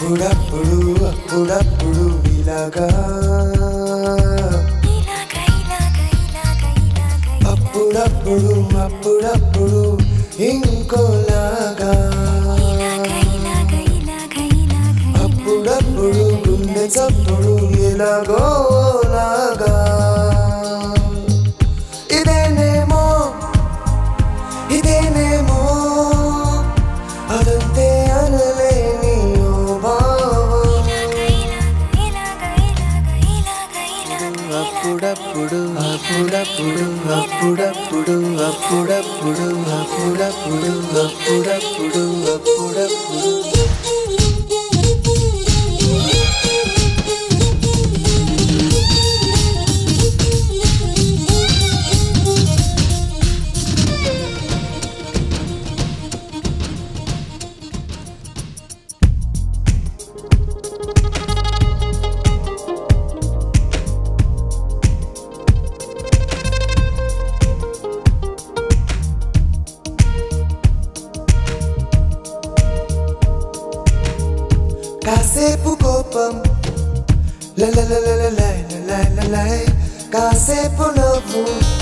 అప్పుడప్పుడు అప్పుడప్పుడు ఇలాగా అప్పుడప్పుడు అప్పుడప్పుడు ఇంకోలాగా అప్పుడప్పుడు గుండె చప్పుడు ఎలాగో లాగా ఇదేనేమో ఇదేనేమో అదంతే అనలేని ఓ భావం అప్పుడప్పుడు అప్పుడప్పుడు అప్పుడప్పుడు అప్పుడప్పుడు అప్పుడప్పుడు అప్పుడప్పుడు అప్పుడప్పుడు కాసేపు కోపం లలలలలలై కాసేపు నవ్వు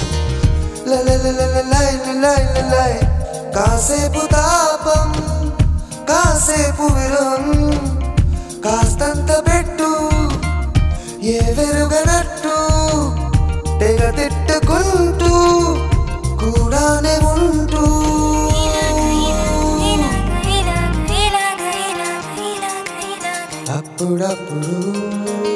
లలలలలలై కాసేపు తాపం కాసేపు విరం కాస్తంత పెట్టు ఏ వెరుగనట్టు తెగ తిట్టుకుంటూ కూడానే ఉంటూ అప్పుడప్పుడు